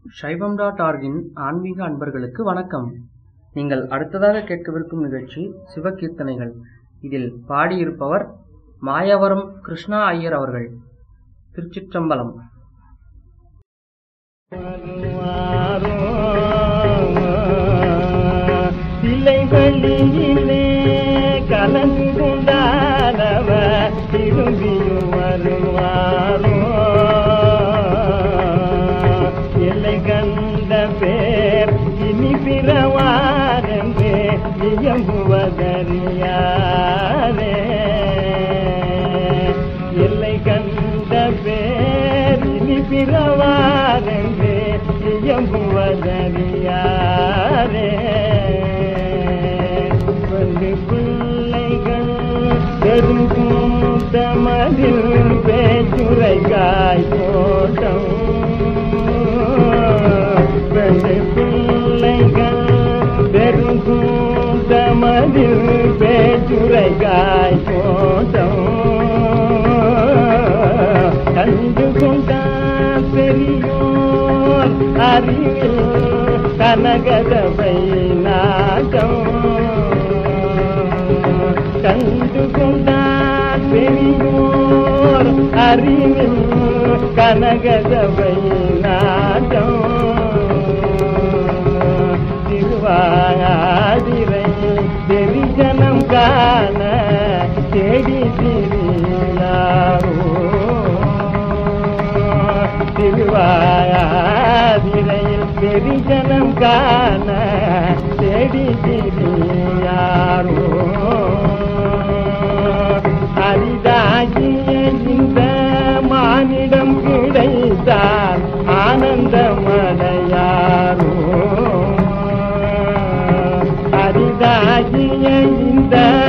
சைவம் டாட் ஆர்கின் ஆன்மீக அன்பர்களுக்கு வணக்கம் நீங்கள் அடுத்ததாக கேட்கவிருக்கும் நிகழ்ச்சி சிவகீர்த்தனைகள் இதில் பாடியிருப்பவர் மாயவரம் கிருஷ்ணா ஐயர் அவர்கள் திருச்சிற்றம்பலம் சிலைகளிலே கலந்து கொண்டாடவ திரும்பியும் வருவாரோ எல்லை கண்ட பேர் இனி பிறவாரென்றே இயம்புவதறியாரே எல்லை கண்ட பேர் இனி பிறவாரென்றே இயம்புவதறியாரே வந்து பிள்ளைகள் பெருங்கூட்டமதில் பேச்சுரைக்காய் தோட்டம் வந்து பிள்ளைகள் பெருங்கூட்டமதில் பேச்சுரைக்காய் தோட்டம் கண்டு கொண்டார் பெரியோர் அறிவில் கனகதவை நாட்டம் கண்டு கொண்டார் பெரியோர் அறிவில் கனகதவை நாட்டம் திருவாதிரை தெரிஜனம் காண தேடி திரியாரோ திருவாதிரையில் தெரிஜனம் காண தேடி திரியாரோ அரிதாகிய இந்த மானிடம் கிடைத்தால் ஆனந்தமடையாரோ அரிதாகிய இந்த